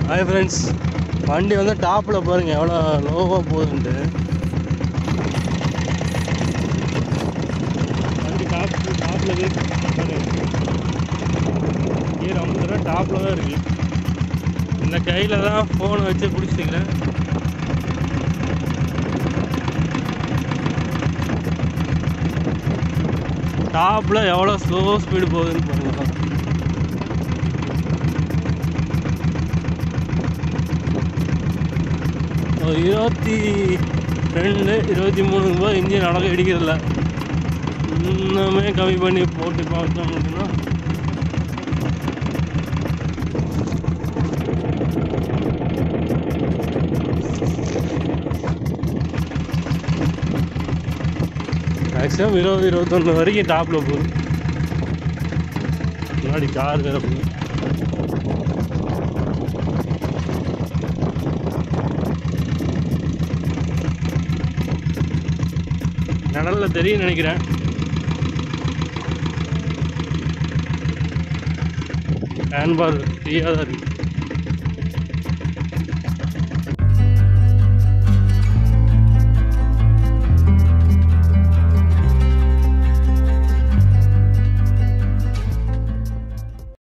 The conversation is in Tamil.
ஹாய் ஃப்ரெண்ட்ஸ் வண்டி வந்து டாப்பில் பாருங்க எவ்வளோ லோவாக போகுதுன்ட்டு வண்டி டாப் டாப்பில் கீர் அமுத்துனா டாப்பில் தான் இருக்குது இந்த கையில் தான் ஃபோனை வச்சு பிடிச்சிக்கிறேன் டாப்பில் எவ்வளோ ஸ்லோ ஸ்பீடு போகுதுன்னு பாருங்க ஒரு இருபத்தி ரெண்டு இருபத்தி மூணு போது இன்ஜின் அழகாக இடிக்கிறதில்ல இன்னுமே கம்மி பண்ணி போட்டு பார்த்தோம் அப்படின்னா மேக்ஸிமம் இருபது இருபத்தொன்று வரைக்கும் டாப்பில் போகுது முன்னாடி கார் வேறு போகுது நிழல்ல தெரியும் நினைக்கிறேன் ஹேண்ட்பார் ஃப்ரீயாக தான் இருக்கு